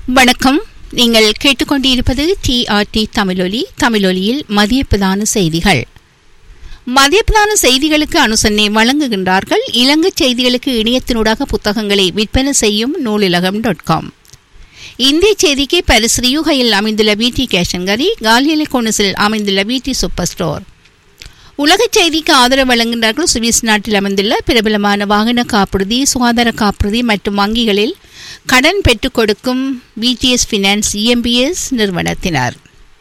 வணக்கம் நீங்கள் கேட்டுக்கொண்டிருப்பது டிஆர்டி தமிழொலி தமிழொலியில் மதிய பிரதான செய்திகள் மதிய பிரதான செய்திகளுக்கு அனுசரணை வழங்குகின்றார்கள் இலங்கை செய்திகளுக்கு இணையத்தினூடாக புத்தகங்களை விற்பனை செய்யும் நூலிலகம் டாட் காம் இந்திய செய்திக்கு பரிசு ரியூகையில் அமைந்துள்ள விடி கேஷங்கரி காலியலை கோனஸில் அமைந்துள்ள விடி சூப்பர் ஸ்டோர் உலக செய்திக்கு ஆதரவு வழங்குகின்றார்கள் சுவிஸ் நாட்டில் அமைந்துள்ள பிரபலமான வாகன காப்புறுதி சுகாதார காப்புறுதி மற்றும் வங்கிகளில் கடன் பெற்றுக் கொடுக்கும் பிடிஎஸ் ஃபினான்ஸ் இஎம்பிஎஸ் நிறுவனத்தினர்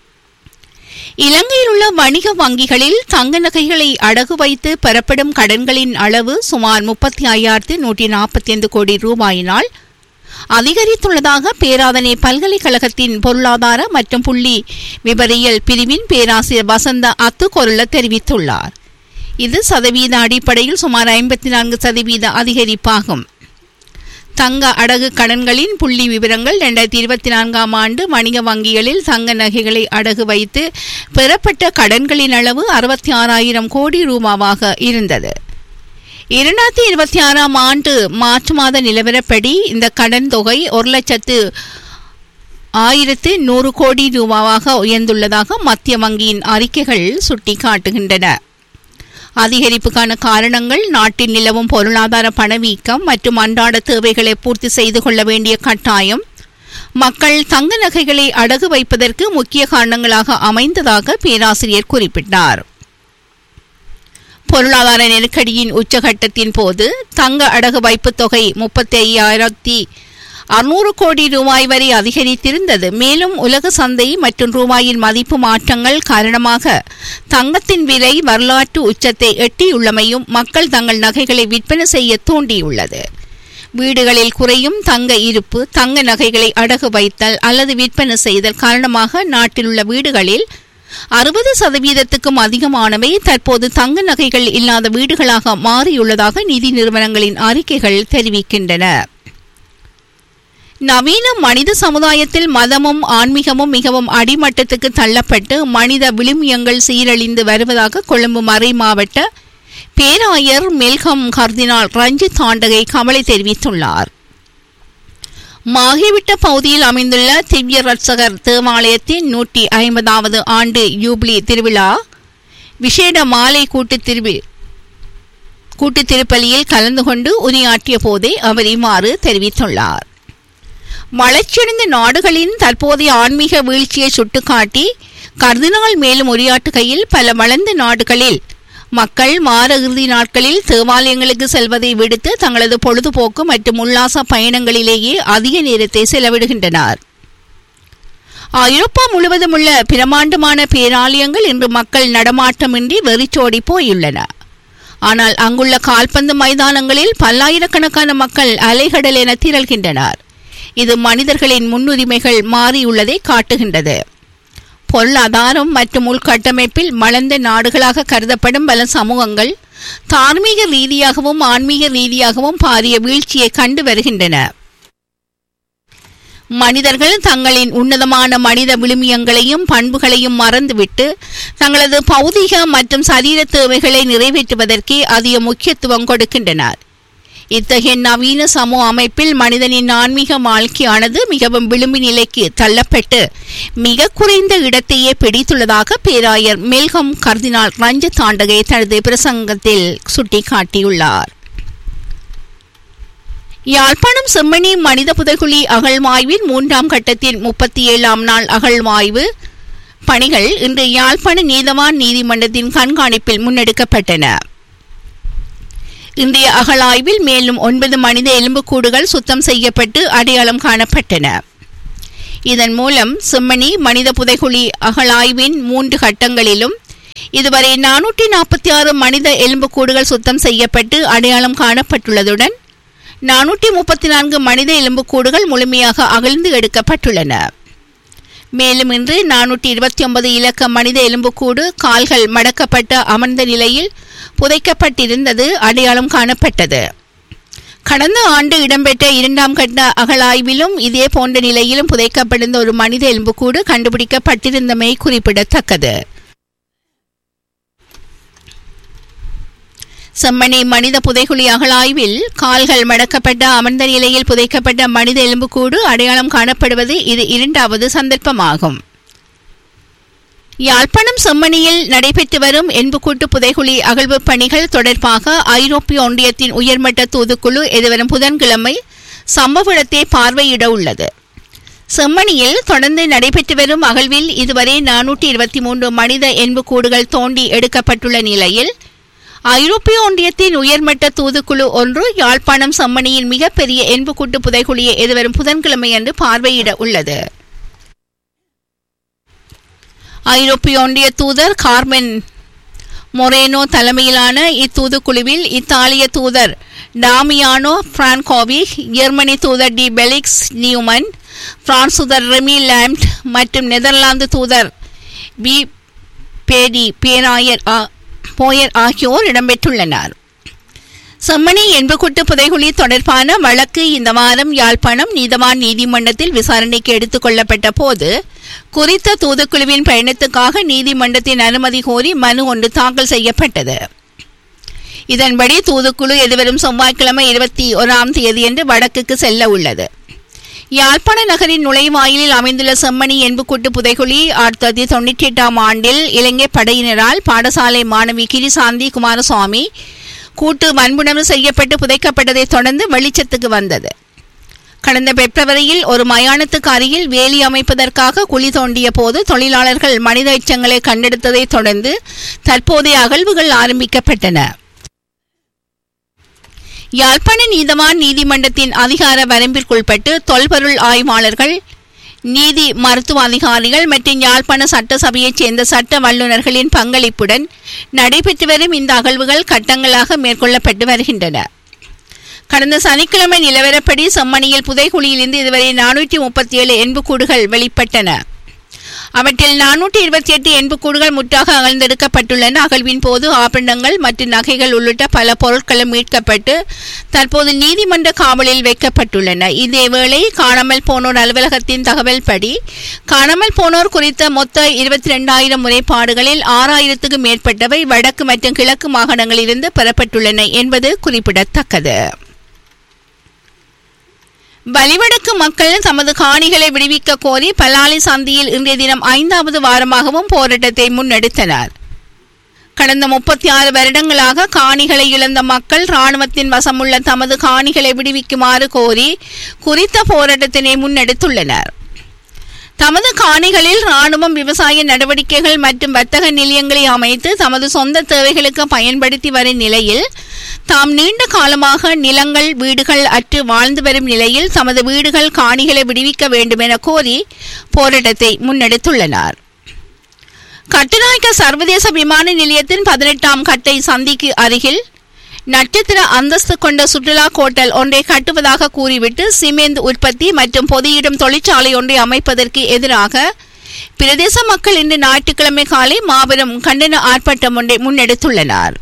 இலங்கையில் உள்ள வணிக வங்கிகளில் தங்க நகைகளை அடகு வைத்து பெறப்படும் கடன்களின் அளவு சுமார் முப்பத்தி ஐயாயிரத்து நூற்றி நாற்பத்தி ஐந்து கோடி ரூபாயினால் அதிகரித்துள்ளதாக பேராதனை பல்கலைக்கழகத்தின் பொருளாதார மற்றும் புள்ளி விபரியல் பிரிவின் பேராசிரியர் வசந்த அத்துக்கொருள தெரிவித்துள்ளார் இது சதவீத அடிப்படையில் சுமார் ஐம்பத்தி நான்கு சதவீத அதிகரிப்பாகும் தங்க அடகு கடன்களின் புள்ளி விவரங்கள் இரண்டாயிரத்தி இருபத்தி நான்காம் ஆண்டு வணிக வங்கிகளில் தங்க நகைகளை அடகு வைத்து பெறப்பட்ட கடன்களின் அளவு அறுபத்தி ஆறாயிரம் கோடி ரூபாவாக இருந்தது இரண்டாயிரத்தி இருபத்தி ஆறாம் ஆண்டு மார்ச் மாத நிலவரப்படி இந்த கடன் தொகை ஒரு லட்சத்து ஆயிரத்து நூறு கோடி ரூபாவாக உயர்ந்துள்ளதாக மத்திய வங்கியின் அறிக்கைகள் சுட்டிக்காட்டுகின்றன அதிகரிப்புக்கான காரணங்கள் நாட்டில் நிலவும் பொருளாதார பணவீக்கம் மற்றும் அன்றாட தேவைகளை பூர்த்தி செய்து கொள்ள வேண்டிய கட்டாயம் மக்கள் தங்க நகைகளை அடகு வைப்பதற்கு முக்கிய காரணங்களாக அமைந்ததாக பேராசிரியர் குறிப்பிட்டார் பொருளாதார நெருக்கடியின் உச்சகட்டத்தின் போது தங்க அடகு வைப்பு தொகை முப்பத்தி ஐயாயிரத்தி அறுநூறு கோடி ரூபாய் வரை அதிகரித்திருந்தது மேலும் உலக சந்தை மற்றும் ரூபாயின் மதிப்பு மாற்றங்கள் காரணமாக தங்கத்தின் விலை வரலாற்று உச்சத்தை எட்டியுள்ளமையும் மக்கள் தங்கள் நகைகளை விற்பனை செய்ய தூண்டியுள்ளது வீடுகளில் குறையும் தங்க இருப்பு தங்க நகைகளை அடகு வைத்தல் அல்லது விற்பனை செய்தல் காரணமாக நாட்டில் உள்ள வீடுகளில் அறுபது சதவீதத்துக்கும் அதிகமானவை தற்போது தங்க நகைகள் இல்லாத வீடுகளாக மாறியுள்ளதாக நிதி நிறுவனங்களின் அறிக்கைகள் தெரிவிக்கின்றன நவீன மனித சமுதாயத்தில் மதமும் ஆன்மீகமும் மிகவும் அடிமட்டத்துக்கு தள்ளப்பட்டு மனித விழுமியங்கள் சீரழிந்து வருவதாக கொழும்பு மறை மாவட்ட பேராயர் மெல்கம் கர்தினால் ரஞ்சித் தாண்டகை கவலை தெரிவித்துள்ளார் மாகிவிட்ட பகுதியில் அமைந்துள்ள திவ்ய ரட்சகர் தேவாலயத்தின் நூற்றி ஐம்பதாவது ஆண்டு யூப்ளி திருவிழா விசேட மாலை கூட்டு திருவி கூட்டு திருப்பலியில் கலந்து கொண்டு உரையாற்றிய போதே அவர் இவ்வாறு தெரிவித்துள்ளார் வளர்ச்சியடைந்த நாடுகளின் தற்போதைய ஆன்மீக வீழ்ச்சியை சுட்டிக்காட்டி கர்தினால் மேலும் உரையாற்றுகையில் பல வளர்ந்த நாடுகளில் மக்கள் வார இறுதி நாட்களில் தேவாலயங்களுக்கு செல்வதை விடுத்து தங்களது பொழுதுபோக்கு மற்றும் உல்லாச பயணங்களிலேயே அதிக நேரத்தை செலவிடுகின்றனர் ஐரோப்பா முழுவதும் உள்ள பிரமாண்டமான பேராலயங்கள் இன்று மக்கள் நடமாட்டமின்றி வெறிச்சோடி போயுள்ளன ஆனால் அங்குள்ள கால்பந்து மைதானங்களில் பல்லாயிரக்கணக்கான மக்கள் அலைகடல் என திரள்கின்றனர் இது மனிதர்களின் முன்னுரிமைகள் மாறியுள்ளதை காட்டுகின்றது பொருளாதாரம் மற்றும் உள்கட்டமைப்பில் வளர்ந்த நாடுகளாக கருதப்படும் பல சமூகங்கள் தார்மீக ரீதியாகவும் ஆன்மீக ரீதியாகவும் பாரிய வீழ்ச்சியை கண்டு வருகின்றன மனிதர்கள் தங்களின் உன்னதமான மனித விழுமியங்களையும் பண்புகளையும் மறந்துவிட்டு தங்களது பௌதிக மற்றும் சரீர தேவைகளை நிறைவேற்றுவதற்கே அதிக முக்கியத்துவம் கொடுக்கின்றனர் இத்தகைய நவீன சமூக அமைப்பில் மனிதனின் ஆன்மீக வாழ்க்கையானது மிகவும் விளிம்பு நிலைக்கு தள்ளப்பட்டு மிக குறைந்த இடத்தையே பிடித்துள்ளதாக பேராயர் மெல்கம் கர்தினால் ரஞ்ச தாண்டகை தனது பிரசங்கத்தில் சுட்டிக்காட்டியுள்ளார் யாழ்ப்பாணம் செம்மணி மனித புதைகுழி அகழ்வாய்வின் மூன்றாம் கட்டத்தின் முப்பத்தி ஏழாம் நாள் அகழ்வாய்வு பணிகள் இன்று யாழ்ப்பாண நீதவான் நீதிமன்றத்தின் கண்காணிப்பில் முன்னெடுக்கப்பட்டன இன்றைய அகழாய்வில் மேலும் ஒன்பது மனித எலும்புக்கூடுகள் சுத்தம் செய்யப்பட்டு அடையாளம் காணப்பட்டன இதன் மூலம் செம்மணி மனித புதைகுழி அகழாய்வின் மூன்று கட்டங்களிலும் இதுவரை நானூற்றி நாற்பத்தி ஆறு மனித எலும்புக்கூடுகள் சுத்தம் செய்யப்பட்டு அடையாளம் காணப்பட்டுள்ளதுடன் நானூற்றி முப்பத்தி நான்கு மனித எலும்புக்கூடுகள் முழுமையாக அகழ்ந்து எடுக்கப்பட்டுள்ளன மேலும் இன்று நானூற்றி இருபத்தி ஒன்பது இலக்க மனித எலும்புக்கூடு கால்கள் மடக்கப்பட்ட அமர்ந்த நிலையில் புதைக்கப்பட்டிருந்தது அடையாளம் காணப்பட்டது கடந்த ஆண்டு இடம்பெற்ற இரண்டாம் கட்ட அகழாய்விலும் இதே போன்ற நிலையிலும் புதைக்கப்பட்டிருந்த ஒரு மனித எலும்புக்கூடு கண்டுபிடிக்கப்பட்டிருந்தமை குறிப்பிடத்தக்கது செம்மணி மனித புதைகுழி அகழாய்வில் கால்கள் மடக்கப்பட்ட அமர்ந்த நிலையில் புதைக்கப்பட்ட மனித எலும்புக்கூடு அடையாளம் காணப்படுவது இது இரண்டாவது சந்தர்ப்பமாகும் யாழ்ப்பாணம் செம்மணியில் நடைபெற்று வரும் என்புக்கூட்டு புதைகுழி அகழ்வு பணிகள் தொடர்பாக ஐரோப்பிய ஒன்றியத்தின் உயர்மட்ட தூதுக்குழு எதிர்வரும் புதன்கிழமை சம்பவ இடத்தை பார்வையிட உள்ளது செம்மணியில் தொடர்ந்து நடைபெற்று வரும் அகழ்வில் இதுவரை நானூற்றி இருபத்தி மூன்று மனித எண்புக்கூடுகள் தோண்டி எடுக்கப்பட்டுள்ள நிலையில் ஐரோப்பிய ஒன்றியத்தின் உயர்மட்ட தூதுக்குழு ஒன்று யாழ்ப்பாணம் செம்மணியின் மிகப்பெரிய எண்புக்கூட்டு புதைகுழியை எதிர்வரும் புதன்கிழமை அன்று பார்வையிட உள்ளது ஐரோப்பிய ஒன்றிய தூதர் கார்மென் மொரேனோ தலைமையிலான இத்தூதுக்குழுவில் இத்தாலிய தூதர் டாமியானோ பிரான்கோவிக் ஜெர்மனி தூதர் டி பெலிக்ஸ் நியூமன் பிரான்ஸ் தூதர் ரெமி லேம்ட் மற்றும் நெதர்லாந்து தூதர் பி பேடி பேராயர் போயர் ஆகியோர் இடம்பெற்றுள்ளனர் செம்மணி என்பகுட்டு புதைகுழி தொடர்பான வழக்கு இந்த வாரம் யாழ்ப்பாணம் நீதவான் நீதிமன்றத்தில் விசாரணைக்கு எடுத்துக் கொள்ளப்பட்ட போது குறித்த தூதுக்குழுவின் பயணத்துக்காக நீதிமன்றத்தின் அனுமதி கோரி மனு ஒன்று தாக்கல் செய்யப்பட்டது இதன்படி தூதுக்குழு எதிர்வரும் செவ்வாய்க்கிழமை இருபத்தி ஓராம் தேதியன்று வடக்குக்கு செல்ல உள்ளது யாழ்ப்பாண நகரின் நுழைவாயிலில் அமைந்துள்ள செம்மணி என்புக்கூட்டு புதைகுழி ஆயிரத்தி தொள்ளாயிரத்தி தொண்ணூற்றி எட்டாம் ஆண்டில் இலங்கை படையினரால் பாடசாலை மாணவி கிரிசாந்தி குமாரசுவாமி கூட்டு வன்புணர்வு செய்யப்பட்டு புதைக்கப்பட்டதை தொடர்ந்து வெளிச்சத்துக்கு வந்தது கடந்த பிப்ரவரியில் ஒரு மயானத்துக்கு அருகில் வேலி அமைப்பதற்காக குழி தோண்டிய போது தொழிலாளர்கள் மனித எச்சங்களை கண்டெடுத்ததை தொடர்ந்து தற்போதைய அகழ்வுகள் ஆரம்பிக்கப்பட்டன யாழ்ப்பாண நீதவான் நீதிமன்றத்தின் அதிகார வரம்பிற்குட்பட்டு தொல்பொருள் ஆய்வாளர்கள் நீதி மருத்துவ அதிகாரிகள் மற்றும் யாழ்ப்பாண சட்டசபையைச் சேர்ந்த சட்ட வல்லுநர்களின் பங்களிப்புடன் நடைபெற்று வரும் இந்த அகழ்வுகள் கட்டங்களாக மேற்கொள்ளப்பட்டு வருகின்றன கடந்த சனிக்கிழமை நிலவரப்படி செம்மணியில் புதைகுழியிலிருந்து இதுவரை நானூற்றி முப்பத்தி ஏழு எண்புக்கூடுகள் வெளிப்பட்டன அவற்றில் நானூற்றி இருபத்தி எட்டு எண்புக்கூடுகள் முற்றாக அகழ்ந்தெடுக்கப்பட்டுள்ளன அகழ்வின் போது ஆபரணங்கள் மற்றும் நகைகள் உள்ளிட்ட பல பொருட்களும் மீட்கப்பட்டு தற்போது நீதிமன்ற காவலில் வைக்கப்பட்டுள்ளன இதேவேளை காணாமல் போனோர் அலுவலகத்தின் தகவல் படி காணாமல் போனோர் குறித்த மொத்த இருபத்தி ரெண்டாயிரம் முறைப்பாடுகளில் ஆறாயிரத்துக்கும் மேற்பட்டவை வடக்கு மற்றும் கிழக்கு மாகாணங்களிலிருந்து பெறப்பட்டுள்ளன என்பது குறிப்பிடத்தக்கது வலிவடக்கு மக்கள் தமது காணிகளை விடுவிக்க கோரி பலாலி சந்தியில் இன்றைய தினம் ஐந்தாவது வாரமாகவும் போராட்டத்தை முன்னெடுத்தனர் கடந்த முப்பத்தி ஆறு வருடங்களாக காணிகளை இழந்த மக்கள் இராணுவத்தின் வசமுள்ள தமது காணிகளை விடுவிக்குமாறு கோரி குறித்த போராட்டத்தினை முன்னெடுத்துள்ளனர் தமது காணிகளில் இராணுவம் விவசாய நடவடிக்கைகள் மற்றும் வர்த்தக நிலையங்களை அமைத்து தமது சொந்த தேவைகளுக்கு பயன்படுத்தி வரும் நிலையில் தாம் நீண்ட காலமாக நிலங்கள் வீடுகள் அற்று வாழ்ந்து வரும் நிலையில் தமது வீடுகள் காணிகளை விடுவிக்க வேண்டும் என கோரி போராட்டத்தை முன்னெடுத்துள்ளனர் கட்டுநாயக்க சர்வதேச விமான நிலையத்தின் பதினெட்டாம் கட்டை சந்திக்கு அருகில் நட்சத்திர அந்தஸ்து கொண்ட சுற்றுலா கோட்டல் ஒன்றை கட்டுவதாக கூறிவிட்டு சிமெண்ட் உற்பத்தி மற்றும் பொதியிடும் தொழிற்சாலை ஒன்றை அமைப்பதற்கு எதிராக பிரதேச மக்கள் இன்று ஞாயிற்றுக்கிழமை காலை மாபெரும் கண்டன ஆர்ப்பாட்டம் ஒன்றை முன்னெடுத்துள்ளனர்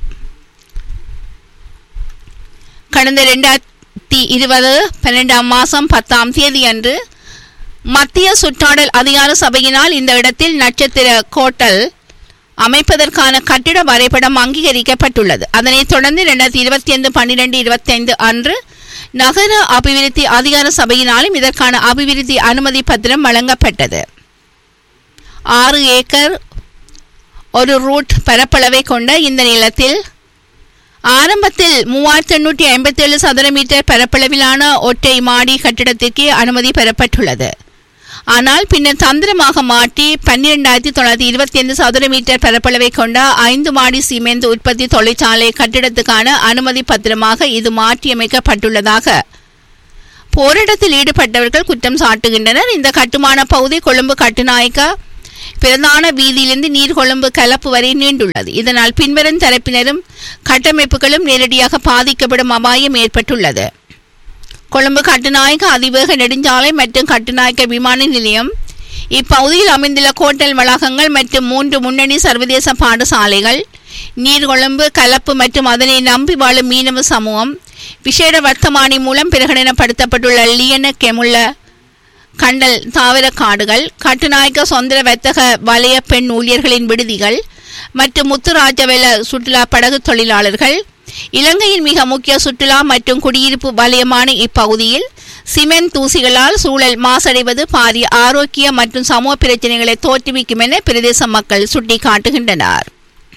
கடந்த இரண்டாயிரத்தி இருபது பன்னெண்டாம் மாதம் பத்தாம் தேதி அன்று மத்திய சுற்றாடல் அதிகார சபையினால் இந்த இடத்தில் நட்சத்திர கோட்டல் அமைப்பதற்கான கட்டிட வரைபடம் அங்கீகரிக்கப்பட்டுள்ளது அதனைத் தொடர்ந்து இரண்டாயிரத்தி இருபத்தி ஐந்து பன்னிரெண்டு இருபத்தி ஐந்து அன்று நகர அபிவிருத்தி அதிகார சபையினாலும் இதற்கான அபிவிருத்தி அனுமதி பத்திரம் வழங்கப்பட்டது ஆறு ஏக்கர் ஒரு ரூட் பரப்பளவை கொண்ட இந்த நிலத்தில் ஆரம்பத்தில் மூவாயிரத்தி எண்ணூற்றி ஐம்பத்தி ஏழு சதுர மீட்டர் பரப்பளவிலான ஒற்றை மாடி கட்டிடத்திற்கு அனுமதி பெறப்பட்டுள்ளது ஆனால் பின்னர் தந்திரமாக மாற்றி பன்னிரெண்டாயிரத்தி தொள்ளாயிரத்தி இருபத்தி ஐந்து சதுர மீட்டர் பரப்பளவை கொண்ட ஐந்து மாடி சிமெண்ட் உற்பத்தி தொழிற்சாலை கட்டிடத்துக்கான அனுமதி பத்திரமாக இது மாற்றியமைக்கப்பட்டுள்ளதாக போராட்டத்தில் ஈடுபட்டவர்கள் குற்றம் சாட்டுகின்றனர் இந்த கட்டுமான பகுதி கொழும்பு கட்டுநாயக்க பிரதான வீதியிலிருந்து நீர்கொழும்பு கலப்பு வரை நீண்டுள்ளது இதனால் பின்வரும் தரப்பினரும் கட்டமைப்புகளும் நேரடியாக பாதிக்கப்படும் அபாயம் ஏற்பட்டுள்ளது கொழும்பு கட்டுநாயக்க அதிவேக நெடுஞ்சாலை மற்றும் கட்டுநாயக்க விமான நிலையம் இப்பகுதியில் அமைந்துள்ள கோட்டல் வளாகங்கள் மற்றும் மூன்று முன்னணி சர்வதேச பாடசாலைகள் நீர்கொழும்பு கலப்பு மற்றும் அதனை நம்பி வாழும் மீனவ சமூகம் விசேட வர்த்தமானி மூலம் பிரகடனப்படுத்தப்பட்டுள்ள லியன கெமுள்ள கண்டல் தாவர காடுகள் கட்டுநாயக்க சொந்தர வர்த்தக வலய பெண் ஊழியர்களின் விடுதிகள் மற்றும் முத்துராஜவெல சுற்றுலா படகு தொழிலாளர்கள் இலங்கையின் மிக முக்கிய சுற்றுலா மற்றும் குடியிருப்பு வலயமான இப்பகுதியில் சிமெண்ட் தூசிகளால் சூழல் மாசடைவது பாரிய ஆரோக்கிய மற்றும் சமூக பிரச்சனைகளை தோற்றுவிக்கும் என பிரதேச மக்கள் சுட்டிக்காட்டுகின்றனர்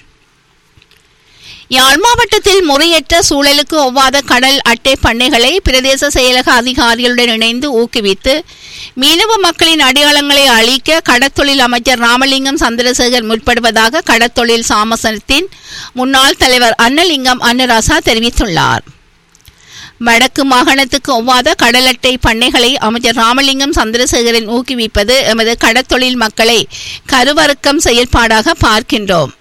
யாழ் மாவட்டத்தில் முறையற்ற சூழலுக்கு ஒவ்வாத கடல் அட்டை பண்ணைகளை பிரதேச செயலக அதிகாரிகளுடன் இணைந்து ஊக்குவித்து மீனவ மக்களின் அடையாளங்களை அழிக்க கடத்தொழில் அமைச்சர் ராமலிங்கம் சந்திரசேகர் முற்படுவதாக கடத்தொழில் சாமசனத்தின் முன்னாள் தலைவர் அன்னலிங்கம் அன்னராசா தெரிவித்துள்ளார் வடக்கு மாகாணத்துக்கு ஒவ்வாத கடல் அட்டை பண்ணைகளை அமைச்சர் ராமலிங்கம் சந்திரசேகரன் ஊக்குவிப்பது எமது கடத்தொழில் மக்களை கருவறுக்கம் செயல்பாடாக பார்க்கின்றோம்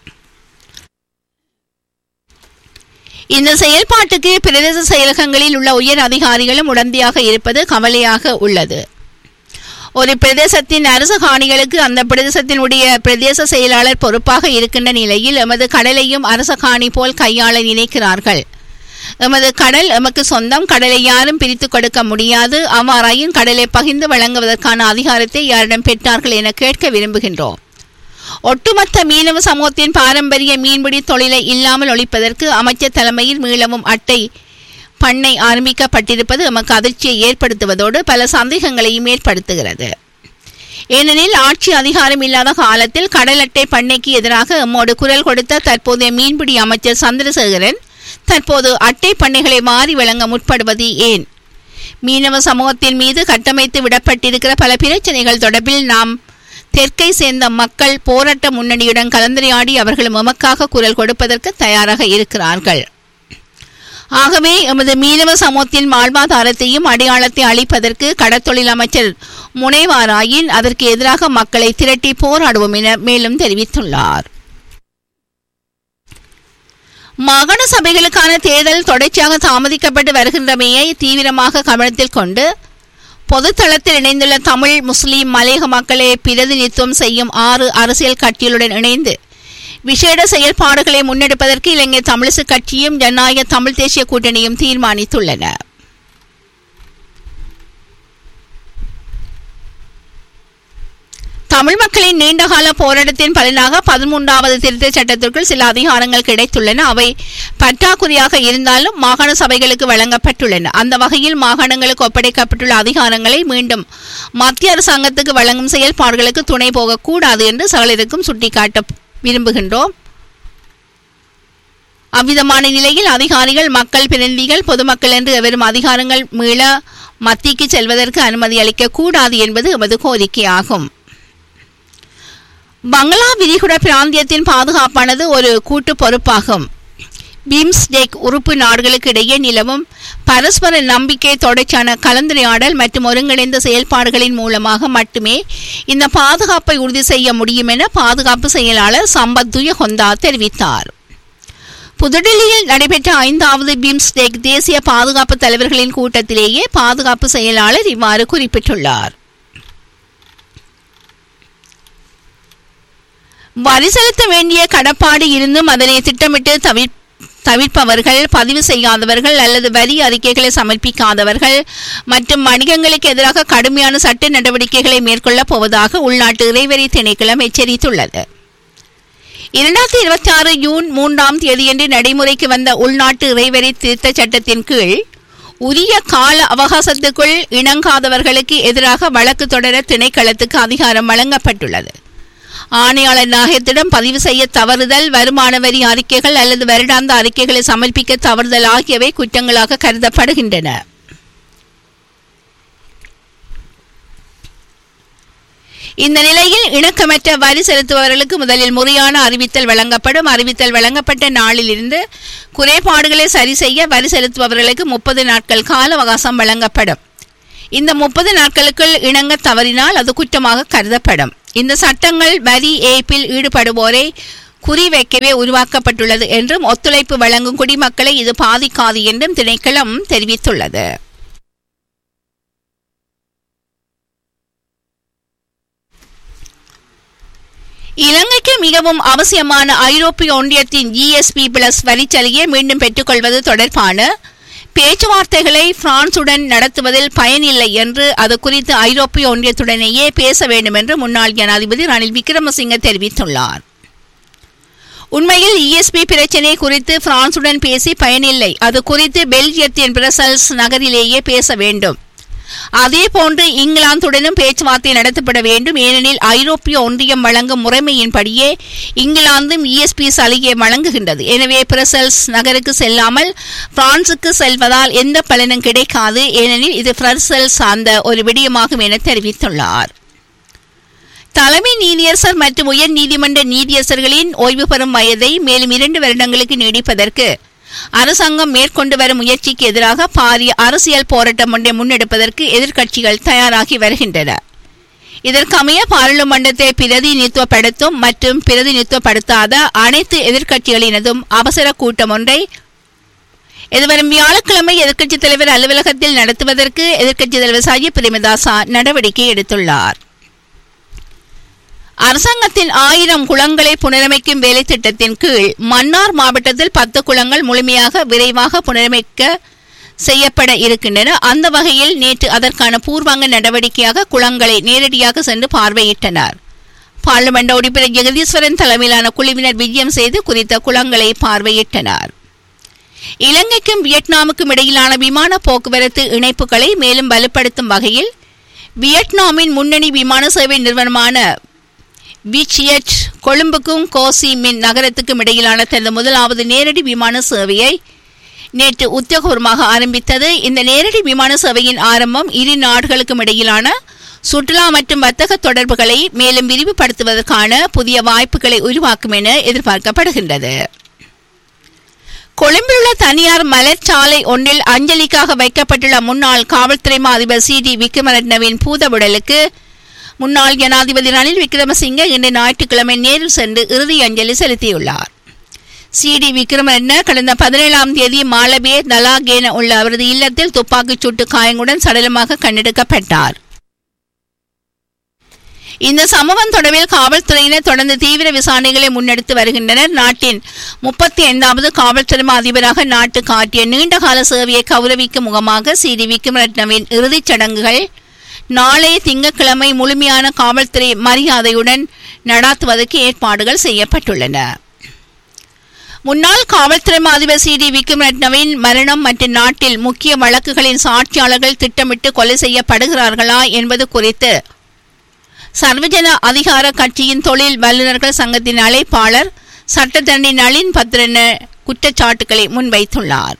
இந்த செயல்பாட்டுக்கு பிரதேச செயலகங்களில் உள்ள உயர் அதிகாரிகளும் உடந்தையாக இருப்பது கவலையாக உள்ளது ஒரு பிரதேசத்தின் அரச காணிகளுக்கு அந்த பிரதேசத்தினுடைய பிரதேச செயலாளர் பொறுப்பாக இருக்கின்ற நிலையில் எமது கடலையும் அரச காணி போல் கையாள நினைக்கிறார்கள் எமது கடல் எமக்கு சொந்தம் கடலை யாரும் பிரித்து கொடுக்க முடியாது அவ்வாறாயின் கடலை பகிர்ந்து வழங்குவதற்கான அதிகாரத்தை யாரிடம் பெற்றார்கள் என கேட்க விரும்புகின்றோம் ஒட்டுமொத்த மீனவ சமூகத்தின் பாரம்பரிய மீன்பிடி தொழிலை இல்லாமல் ஒழிப்பதற்கு அமைச்சர் தலைமையில் மீளவும் அட்டை பண்ணை ஆரம்பிக்கப்பட்டிருப்பது நமக்கு அதிர்ச்சியை ஏற்படுத்துவதோடு பல சந்தேகங்களையும் ஏற்படுத்துகிறது ஏனெனில் ஆட்சி அதிகாரம் இல்லாத காலத்தில் கடல் அட்டை பண்ணைக்கு எதிராக எம்மோடு குரல் கொடுத்த தற்போதைய மீன்பிடி அமைச்சர் சந்திரசேகரன் தற்போது அட்டை பண்ணைகளை மாறி வழங்க முற்படுவது ஏன் மீனவ சமூகத்தின் மீது கட்டமைத்து விடப்பட்டிருக்கிற பல பிரச்சனைகள் தொடர்பில் நாம் தெற்கை சேர்ந்த மக்கள் போராட்ட முன்னணியுடன் கலந்துரையாடி அவர்கள் எமக்காக குரல் கொடுப்பதற்கு தயாராக இருக்கிறார்கள் ஆகவே எமது மீனவ சமூகத்தின் வாழ்வாதாரத்தையும் அடையாளத்தை அளிப்பதற்கு கடத்தொழில் அமைச்சர் முனைவாராயின் அதற்கு எதிராக மக்களை திரட்டி போராடுவோம் என மேலும் தெரிவித்துள்ளார் மாகாண சபைகளுக்கான தேர்தல் தொடர்ச்சியாக தாமதிக்கப்பட்டு வருகின்றமையை தீவிரமாக கவனத்தில் கொண்டு பொதுத்தளத்தில் இணைந்துள்ள தமிழ் முஸ்லிம் மலையக மக்களை பிரதிநிதித்துவம் செய்யும் ஆறு அரசியல் கட்சிகளுடன் இணைந்து விசேட செயல்பாடுகளை முன்னெடுப்பதற்கு இலங்கை தமிழிசு கட்சியும் ஜனநாயக தமிழ் தேசிய கூட்டணியும் தீர்மானித்துள்ளன தமிழ் மக்களின் நீண்டகால போராட்டத்தின் பலனாக பதிமூன்றாவது திருத்தச் சட்டத்திற்குள் சில அதிகாரங்கள் கிடைத்துள்ளன அவை பற்றாக்குறையாக இருந்தாலும் மாகாண சபைகளுக்கு வழங்கப்பட்டுள்ளன அந்த வகையில் மாகாணங்களுக்கு ஒப்படைக்கப்பட்டுள்ள அதிகாரங்களை மீண்டும் மத்திய அரசாங்கத்துக்கு வழங்கும் செயல்பாடுகளுக்கு துணை போகக்கூடாது என்று சகலருக்கும் சுட்டிக்காட்ட விரும்புகின்றோம் அவ்விதமான நிலையில் அதிகாரிகள் மக்கள் பிரதிநிதிகள் பொதுமக்கள் என்று வெறும் அதிகாரங்கள் மீள மத்திக்கு செல்வதற்கு அனுமதி அளிக்க கூடாது என்பது எமது கோரிக்கையாகும் பங்களா விரிகுடா பிராந்தியத்தின் பாதுகாப்பானது ஒரு கூட்டு பொறுப்பாகும் பிம்ஸ்டெக் உறுப்பு நாடுகளுக்கு இடையே நிலவும் பரஸ்பர நம்பிக்கை தொடர்ச்சியான கலந்துரையாடல் மற்றும் ஒருங்கிணைந்த செயல்பாடுகளின் மூலமாக மட்டுமே இந்த பாதுகாப்பை உறுதி செய்ய முடியும் என பாதுகாப்பு செயலாளர் சம்பத் துயகொந்தா தெரிவித்தார் புதுடில்லியில் நடைபெற்ற ஐந்தாவது பிம்ஸ்டெக் தேசிய பாதுகாப்பு தலைவர்களின் கூட்டத்திலேயே பாதுகாப்பு செயலாளர் இவ்வாறு குறிப்பிட்டுள்ளார் வரி செலுத்த வேண்டிய கடப்பாடு இருந்தும் அதனை திட்டமிட்டு தவிர் தவிர்ப்பவர்கள் பதிவு செய்யாதவர்கள் அல்லது வரி அறிக்கைகளை சமர்ப்பிக்காதவர்கள் மற்றும் வணிகங்களுக்கு எதிராக கடுமையான சட்ட நடவடிக்கைகளை மேற்கொள்ளப் போவதாக உள்நாட்டு இறைவரி திணைக்களம் எச்சரித்துள்ளது இரண்டாயிரத்தி இருபத்தி ஆறு ஜூன் மூன்றாம் தேதியன்று நடைமுறைக்கு வந்த உள்நாட்டு இறைவரி திருத்தச் சட்டத்தின் கீழ் உரிய கால அவகாசத்துக்குள் இணங்காதவர்களுக்கு எதிராக வழக்கு தொடர திணைக்களத்துக்கு அதிகாரம் வழங்கப்பட்டுள்ளது ஆணையாளர் நாயகத்திடம் பதிவு செய்ய தவறுதல் வருமான வரி அறிக்கைகள் அல்லது வருடாந்த அறிக்கைகளை சமர்ப்பிக்க தவறுதல் ஆகியவை குற்றங்களாக கருதப்படுகின்றன இந்த நிலையில் இணக்கமற்ற வரி செலுத்துபவர்களுக்கு முதலில் முறையான அறிவித்தல் வழங்கப்படும் அறிவித்தல் வழங்கப்பட்ட நாளிலிருந்து குறைபாடுகளை சரி செய்ய வரி செலுத்துபவர்களுக்கு முப்பது நாட்கள் கால அவகாசம் வழங்கப்படும் இந்த முப்பது நாட்களுக்குள் இணங்க தவறினால் அது குற்றமாக கருதப்படும் இந்த சட்டங்கள் வரி ஏய்ப்பில் ஈடுபடுவோரை குறிவைக்கவே உருவாக்கப்பட்டுள்ளது என்றும் ஒத்துழைப்பு வழங்கும் குடிமக்களை இது பாதிக்காது என்றும் திணைக்களம் தெரிவித்துள்ளது இலங்கைக்கு மிகவும் அவசியமான ஐரோப்பிய ஒன்றியத்தின் ஜிஎஸ்பி பிளஸ் வரிச்சலுகையை மீண்டும் பெற்றுக்கொள்வது தொடர்பான பேச்சுவார்த்தைகளை பிரான்சுடன் நடத்துவதில் பயனில்லை என்று அது குறித்து ஐரோப்பிய ஒன்றியத்துடனேயே பேச வேண்டும் என்று முன்னாள் ஜனாதிபதி ரணில் விக்ரமசிங்க தெரிவித்துள்ளார் உண்மையில் இஎஸ்பி பிரச்சினை குறித்து பிரான்சுடன் பேசி பயனில்லை அது குறித்து பெல்ஜியத்தின் பிரசல்ஸ் நகரிலேயே பேச வேண்டும் அதே போன்று இங்கிலாந்துடனும் பேச்சுவார்த்தை நடத்தப்பட வேண்டும் ஏனெனில் ஐரோப்பிய ஒன்றியம் வழங்கும் முறைமையின்படியே இங்கிலாந்தும் இஎஸ்பி சலுகையை வழங்குகின்றது எனவே பிரசல்ஸ் நகருக்கு செல்லாமல் பிரான்சுக்கு செல்வதால் எந்த பலனும் கிடைக்காது ஏனெனில் இது பிரசல்ஸ் சார்ந்த ஒரு விடயமாகும் என தெரிவித்துள்ளார் தலைமை நீதியரசர் மற்றும் உயர் நீதிமன்ற நீதியரசர்களின் ஓய்வு பெறும் வயதை மேலும் இரண்டு வருடங்களுக்கு நீடிப்பதற்கு அரசாங்கம் மேற்கொண்டு வரும் முயற்சிக்கு எதிராக பாரிய அரசியல் போராட்டம் ஒன்றை முன்னெடுப்பதற்கு எதிர்க்கட்சிகள் தயாராகி வருகின்றன இதற்கமைய பாராளுமன்றத்தை பிரதிநிதித்துவப்படுத்தும் மற்றும் பிரதிநிதித்துவப்படுத்தாத அனைத்து எதிர்க்கட்சிகளினதும் அவசர கூட்டம் ஒன்றை எதிர்வரும் வியாழக்கிழமை எதிர்க்கட்சித் தலைவர் அலுவலகத்தில் நடத்துவதற்கு எதிர்க்கட்சித் தலைவர் சஜித் பிரேமதாசா நடவடிக்கை எடுத்துள்ளார் அரசாங்கத்தின் ஆயிரம் குளங்களை புனரமைக்கும் வேலை திட்டத்தின் கீழ் மன்னார் மாவட்டத்தில் பத்து குளங்கள் முழுமையாக விரைவாக புனரமைக்க செய்யப்பட இருக்கின்றன அந்த வகையில் நேற்று அதற்கான பூர்வாங்க நடவடிக்கையாக குளங்களை நேரடியாக சென்று பார்வையிட்டனர் பார்லிமெண்ட் உறுப்பினர் ஜெகதீஸ்வரன் தலைமையிலான குழுவினர் விஜயம் செய்து குறித்த குளங்களை பார்வையிட்டனர் இலங்கைக்கும் வியட்நாமுக்கும் இடையிலான விமான போக்குவரத்து இணைப்புகளை மேலும் வலுப்படுத்தும் வகையில் வியட்நாமின் முன்னணி விமான சேவை நிறுவனமான விச்சியட் கொழும்புக்கும் கோசி மின் நகரத்துக்கும் இடையிலான தனது முதலாவது நேரடி விமான சேவையை நேற்று உத்தியோகபூர்வமாக ஆரம்பித்தது இந்த நேரடி விமான சேவையின் ஆரம்பம் இரு நாடுகளுக்கும் இடையிலான சுற்றுலா மற்றும் வர்த்தக தொடர்புகளை மேலும் விரிவுபடுத்துவதற்கான புதிய வாய்ப்புகளை உருவாக்கும் என எதிர்பார்க்கப்படுகின்றது கொழும்பில் உள்ள தனியார் மலர்ச்சாலை ஒன்றில் அஞ்சலிக்காக வைக்கப்பட்டுள்ள முன்னாள் காவல்துறை மா அதிபர் சி டி விக்ரமரட்னவின் பூதவுடலுக்கு முன்னாள் ஜனாதிபதி ரணில் விக்ரமசிங்க இன்று ஞாயிற்றுக்கிழமை நேரில் சென்று இறுதி அஞ்சலி செலுத்தியுள்ளார் சி டி விக்ரமரட்ன கடந்த பதினேழாம் தேதி மாலபே தலாகேன உள்ள அவரது இல்லத்தில் துப்பாக்கிச் சூட்டு காயங்களுடன் சடலமாக கண்டெடுக்கப்பட்டார் இந்த சம்பவம் தொடர்பில் காவல்துறையினர் தொடர்ந்து தீவிர விசாரணைகளை முன்னெடுத்து வருகின்றனர் நாட்டின் முப்பத்தி ஐந்தாவது காவல்துறை அதிபராக நாட்டுக்கு ஆற்றிய நீண்டகால சேவையை கௌரவிக்கும் முகமாக சி டி விக்ரமரட்னவின் இறுதிச் சடங்குகள் நாளைய திங்கட்கிழமை முழுமையான காவல்துறை மரியாதையுடன் நடாத்துவதற்கு ஏற்பாடுகள் செய்யப்பட்டுள்ளன முன்னாள் காவல்துறை அதிபர் சி டி விக்ரமரட்னவின் மரணம் மற்றும் நாட்டில் முக்கிய வழக்குகளின் சாட்சியாளர்கள் திட்டமிட்டு கொலை செய்யப்படுகிறார்களா என்பது குறித்து சர்வஜன அதிகார கட்சியின் தொழில் வல்லுநர்கள் சங்கத்தின் அழைப்பாளர் சட்டத்தரணி நளின் பத்ரன குற்றச்சாட்டுகளை முன்வைத்துள்ளார்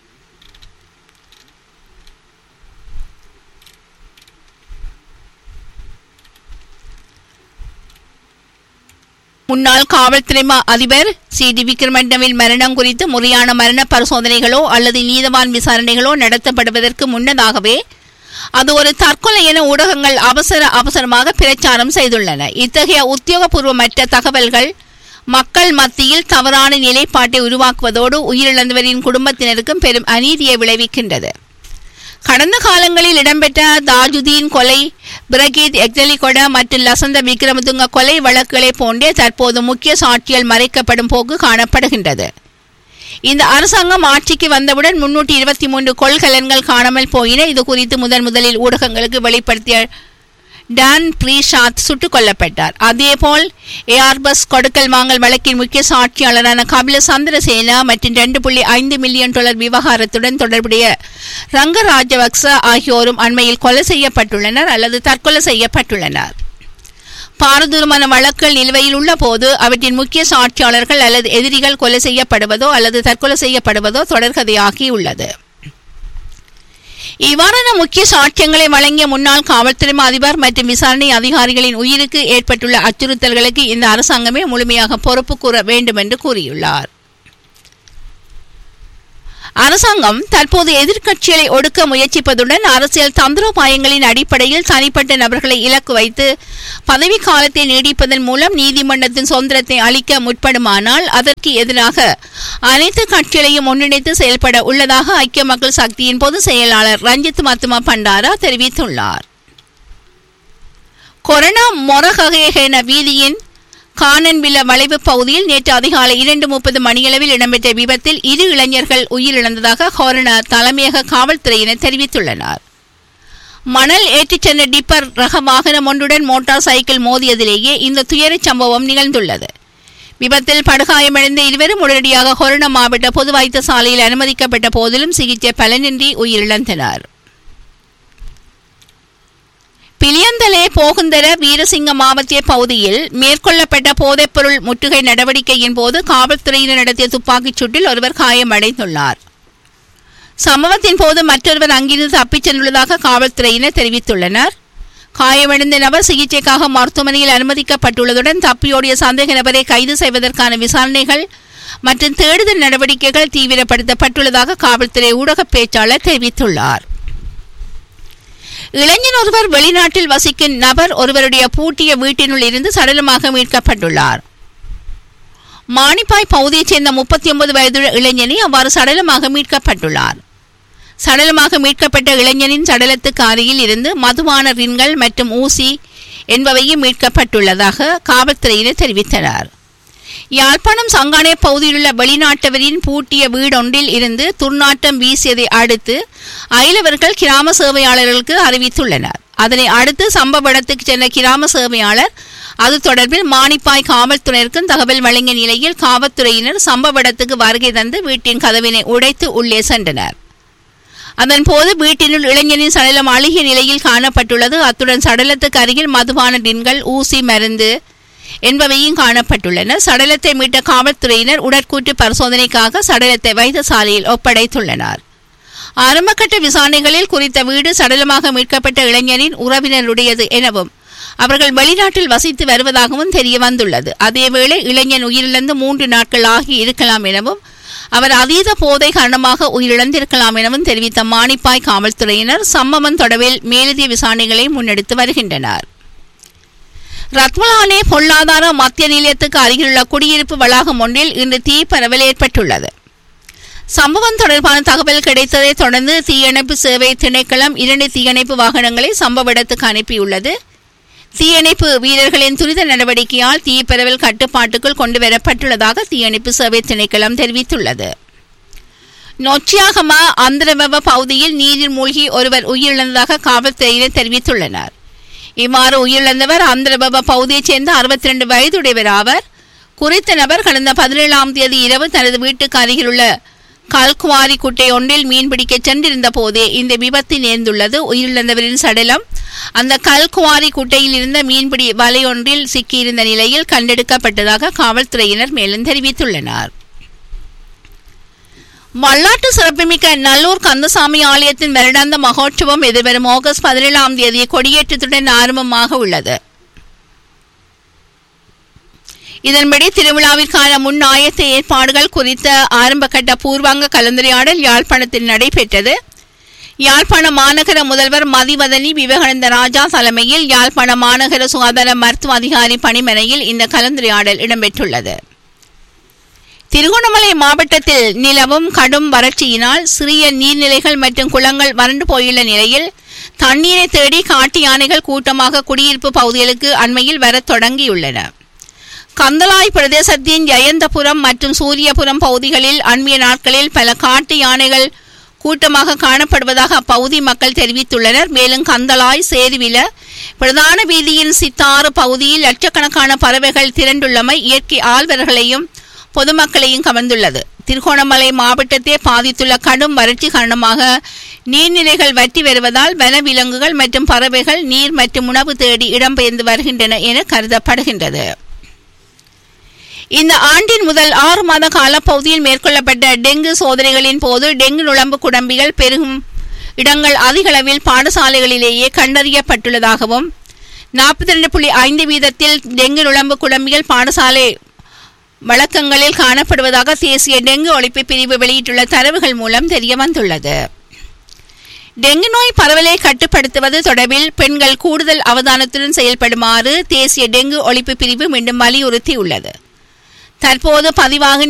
முன்னாள் காவல்துறை மா அதிபர் சி டி விக்ரமண்டவின் மரணம் குறித்து முறையான மரண பரிசோதனைகளோ அல்லது நீதவான் விசாரணைகளோ நடத்தப்படுவதற்கு முன்னதாகவே அது ஒரு தற்கொலை என ஊடகங்கள் அவசர அவசரமாக பிரச்சாரம் செய்துள்ளன இத்தகைய உத்தியோகபூர்வமற்ற தகவல்கள் மக்கள் மத்தியில் தவறான நிலைப்பாட்டை உருவாக்குவதோடு உயிரிழந்தவரின் குடும்பத்தினருக்கும் பெரும் அநீதியை விளைவிக்கின்றது கடந்த காலங்களில் இடம்பெற்ற தாஜுதீன் கொலை பிரகீத் எக்தலிகொட மற்றும் லசந்த விக்ரமதுங்க கொலை வழக்குகளை போன்றே தற்போது முக்கிய சாட்சிகள் மறைக்கப்படும் போக்கு காணப்படுகின்றது இந்த அரசாங்கம் ஆட்சிக்கு வந்தவுடன் முன்னூற்றி இருபத்தி மூன்று கொள்கலன்கள் காணாமல் போயின இது குறித்து முதன் முதலில் ஊடகங்களுக்கு வெளிப்படுத்திய டான் பிரீஷாத் சுட்டுக் கொல்லப்பட்டார் அதேபோல் ஏஆர்பஸ் கொடுக்கல் வாங்கல் வழக்கின் முக்கிய சாட்சியாளரான கபில சந்திரசேனா மற்றும் ரெண்டு புள்ளி ஐந்து மில்லியன் டாலர் விவகாரத்துடன் தொடர்புடைய ரங்க ராஜபக்ச ஆகியோரும் அண்மையில் கொலை செய்யப்பட்டுள்ளனர் அல்லது தற்கொலை செய்யப்பட்டுள்ளனர் பாரதூரமான வழக்குகள் நிலுவையில் உள்ள போது அவற்றின் முக்கிய சாட்சியாளர்கள் அல்லது எதிரிகள் கொலை செய்யப்படுவதோ அல்லது தற்கொலை செய்யப்படுவதோ தொடர்கதையாகியுள்ளது இவ்வாறான முக்கிய சாட்சியங்களை வழங்கிய முன்னாள் காவல்துறை அதிபர் மற்றும் விசாரணை அதிகாரிகளின் உயிருக்கு ஏற்பட்டுள்ள அச்சுறுத்தல்களுக்கு இந்த அரசாங்கமே முழுமையாக பொறுப்பு கூற வேண்டும் என்று கூறியுள்ளார் அரசாங்கம் தற்போது எதிர்க்கட்சிகளை ஒடுக்க முயற்சிப்பதுடன் அரசியல் தந்திரோபாயங்களின் அடிப்படையில் தனிப்பட்ட நபர்களை இலக்கு வைத்து பதவி காலத்தை நீடிப்பதன் மூலம் நீதிமன்றத்தின் சுதந்திரத்தை அளிக்க முற்படுமானால் அதற்கு எதிராக அனைத்து கட்சிகளையும் ஒன்றிணைத்து செயல்பட உள்ளதாக ஐக்கிய மக்கள் சக்தியின் பொதுச் செயலாளர் ரஞ்சித் மத்துமா பண்டாரா தெரிவித்துள்ளார் கொரோனா மொரகேன வீதியின் கானன்வில வளைவு பகுதியில் நேற்று அதிகாலை இரண்டு முப்பது மணியளவில் இடம்பெற்ற விபத்தில் இரு இளைஞர்கள் உயிரிழந்ததாக ஹோரணா தலைமையக காவல்துறையினர் தெரிவித்துள்ளனர் மணல் ஏற்றிச் சென்ற டிப்பர் ரக வாகனம் ஒன்றுடன் மோட்டார் சைக்கிள் மோதியதிலேயே இந்த துயரச் சம்பவம் நிகழ்ந்துள்ளது விபத்தில் படுகாயமடைந்த இருவரும் உடனடியாக கொரோனா மாவட்ட பொது வைத்தியசாலையில் அனுமதிக்கப்பட்ட போதிலும் சிகிச்சை பலனின்றி உயிரிழந்தனர் பிலியந்தலே போகுந்தர வீரசிங்க மாவத்திய பகுதியில் மேற்கொள்ளப்பட்ட போதைப்பொருள் முற்றுகை நடவடிக்கையின் போது காவல்துறையினர் நடத்திய துப்பாக்கிச் சூட்டில் ஒருவர் காயமடைந்துள்ளார் சம்பவத்தின் போது மற்றொருவர் அங்கிருந்து தப்பிச் சென்றுள்ளதாக காவல்துறையினர் தெரிவித்துள்ளனர் காயமடைந்த நபர் சிகிச்சைக்காக மருத்துவமனையில் அனுமதிக்கப்பட்டுள்ளதுடன் தப்பியோடிய சந்தேக நபரை கைது செய்வதற்கான விசாரணைகள் மற்றும் தேடுதல் நடவடிக்கைகள் தீவிரப்படுத்தப்பட்டுள்ளதாக காவல்துறை ஊடக பேச்சாளர் தெரிவித்துள்ளார் இளைஞன் ஒருவர் வெளிநாட்டில் வசிக்கும் நபர் ஒருவருடைய பூட்டிய வீட்டினுள் இருந்து சடலமாக மீட்கப்பட்டுள்ளார் மானிப்பாய் பகுதியைச் சேர்ந்த முப்பத்தி ஒன்பது வயதுள்ள இளைஞனை அவ்வாறு சடலமாக மீட்கப்பட்டுள்ளார் சடலமாக மீட்கப்பட்ட இளைஞனின் சடலத்துக்கு அருகில் இருந்து மதுபான ரின்கள் மற்றும் ஊசி என்பவையும் மீட்கப்பட்டுள்ளதாக காவல்துறையினர் தெரிவித்தனர் யாழ்ப்பாணம் சங்கானே பகுதியிலுள்ள வெளிநாட்டவரின் பூட்டிய வீடொன்றில் இருந்து துர்நாற்றம் வீசியதை அடுத்து அயலவர்கள் கிராம சேவையாளர்களுக்கு அறிவித்துள்ளனர் அதனை அடுத்து சம்பவ இடத்துக்கு சென்ற கிராம சேவையாளர் அது தொடர்பில் மானிப்பாய் காவல்துறையினருக்கும் தகவல் வழங்கிய நிலையில் காவல்துறையினர் சம்பவ இடத்துக்கு வருகை தந்து வீட்டின் கதவினை உடைத்து உள்ளே சென்றனர் அதன் போது வீட்டினுள் இளைஞனின் சடலம் அழுகிய நிலையில் காணப்பட்டுள்ளது அத்துடன் சடலத்துக்கு அருகில் மதுபான டின்கள் ஊசி மருந்து என்பவையும் காணப்பட்டுள்ளன சடலத்தை மீட்ட காவல்துறையினர் உடற்கூற்று பரிசோதனைக்காக சடலத்தை வைத்தியசாலையில் ஒப்படைத்துள்ளனர் ஆரம்பகட்ட விசாரணைகளில் குறித்த வீடு சடலமாக மீட்கப்பட்ட இளைஞரின் உறவினருடையது எனவும் அவர்கள் வெளிநாட்டில் வசித்து வருவதாகவும் தெரிய வந்துள்ளது அதேவேளை இளைஞன் உயிரிழந்து மூன்று நாட்கள் ஆகி இருக்கலாம் எனவும் அவர் அதீத போதை காரணமாக உயிரிழந்திருக்கலாம் எனவும் தெரிவித்த மானிப்பாய் காவல்துறையினர் சம்பவம் தொடர்பில் மேலதிக விசாரணைகளை முன்னெடுத்து வருகின்றனர் ரத்மலானே பொருளாதார மத்திய நிலையத்துக்கு அருகிலுள்ள குடியிருப்பு வளாகம் ஒன்றில் இன்று தீ பரவல் ஏற்பட்டுள்ளது சம்பவம் தொடர்பான தகவல் கிடைத்ததை தொடர்ந்து தீயணைப்பு சேவை திணைக்களம் இரண்டு தீயணைப்பு வாகனங்களை சம்பவ இடத்துக்கு அனுப்பியுள்ளது தீயணைப்பு வீரர்களின் துரித நடவடிக்கையால் தீ பரவல் கட்டுப்பாட்டுக்குள் கொண்டு வரப்பட்டுள்ளதாக தீயணைப்பு சேவை திணைக்களம் தெரிவித்துள்ளது நொச்சியாகமா அந்தரவெவ பகுதியில் நீரில் மூழ்கி ஒருவர் உயிரிழந்ததாக காவல்துறையினர் தெரிவித்துள்ளனர் இவ்வாறு உயிரிழந்தவர் அந்தரவெவ பகுதியைச் சேர்ந்த அறுபத்தி ரெண்டு வயதுடையவர் ஆவர் குறித்த நபர் கடந்த பதினேழாம் தேதி இரவு தனது வீட்டுக்கு அருகிலுள்ள கல்குவாரி குட்டை ஒன்றில் மீன்பிடிக்க சென்றிருந்த போதே இந்த விபத்து நேர்ந்துள்ளது உயிரிழந்தவரின் சடலம் அந்த கல்குவாரி குட்டையில் இருந்த மீன்பிடி வலையொன்றில் சிக்கியிருந்த நிலையில் கண்டெடுக்கப்பட்டதாக காவல்துறையினர் மேலும் தெரிவித்துள்ளனர் வரலாற்று சிறப்புமிக்க நல்லூர் கந்தசாமி ஆலயத்தின் வருடாந்த மகோற்சவம் எதிர்வரும் ஆகஸ்ட் பதினேழாம் தேதி கொடியேற்றத்துடன் ஆரம்பமாக உள்ளது இதன்படி திருவிழாவிற்கான முன் ஆயத்த ஏற்பாடுகள் குறித்த ஆரம்பகட்ட பூர்வாங்க கலந்துரையாடல் யாழ்ப்பாணத்தில் நடைபெற்றது யாழ்ப்பாண மாநகர முதல்வர் மதிவதனி விவேகானந்த ராஜா தலைமையில் யாழ்ப்பாண மாநகர சுகாதார மருத்துவ அதிகாரி பணிமனையில் இந்த கலந்துரையாடல் இடம்பெற்றுள்ளது திருகோணமலை மாவட்டத்தில் நிலவும் கடும் வறட்சியினால் சிறிய நீர்நிலைகள் மற்றும் குளங்கள் வறண்டு போயுள்ள நிலையில் தண்ணீரை தேடி காட்டு யானைகள் கூட்டமாக குடியிருப்பு பகுதிகளுக்கு அண்மையில் வரத் தொடங்கியுள்ளன கந்தலாய் பிரதேசத்தின் ஜெயந்தபுரம் மற்றும் சூரியபுரம் பகுதிகளில் அண்மைய நாட்களில் பல காட்டு யானைகள் கூட்டமாக காணப்படுவதாக அப்பகுதி மக்கள் தெரிவித்துள்ளனர் மேலும் கந்தலாய் சேருவில பிரதான வீதியின் சித்தாறு பகுதியில் லட்சக்கணக்கான பறவைகள் திரண்டுள்ளமை இயற்கை ஆழ்வர்களையும் பொதுமக்களையும் கவர்ந்துள்ளது திருகோணமலை மாவட்டத்தை பாதித்துள்ள கடும் வறட்சி காரணமாக நீர்நிலைகள் வற்றி வருவதால் வனவிலங்குகள் மற்றும் பறவைகள் நீர் மற்றும் உணவு தேடி இடம்பெயர்ந்து வருகின்றன என கருதப்படுகின்றது இந்த ஆண்டின் முதல் ஆறு மாத காலப்பகுதியில் மேற்கொள்ளப்பட்ட டெங்கு சோதனைகளின் போது டெங்கு நுழம்பு குடம்பிகள் பெருகும் இடங்கள் அதிகளவில் பாடசாலைகளிலேயே கண்டறியப்பட்டுள்ளதாகவும் நாற்பத்தி ரெண்டு புள்ளி ஐந்து வீதத்தில் டெங்கு நுழம்பு குடம்பிகள் பாடசாலை வழக்கங்களில் காணப்படுவதாக தேசிய டெங்கு ஒழிப்பு பிரிவு வெளியிட்டுள்ள தரவுகள் மூலம் தெரிய வந்துள்ளது டெங்கு நோய் பரவலை கட்டுப்படுத்துவது தொடர்பில் பெண்கள் கூடுதல் அவதானத்துடன் செயல்படுமாறு தேசிய டெங்கு ஒழிப்பு பிரிவு மீண்டும் வலியுறுத்தியுள்ளது தற்போது பதிவாகும்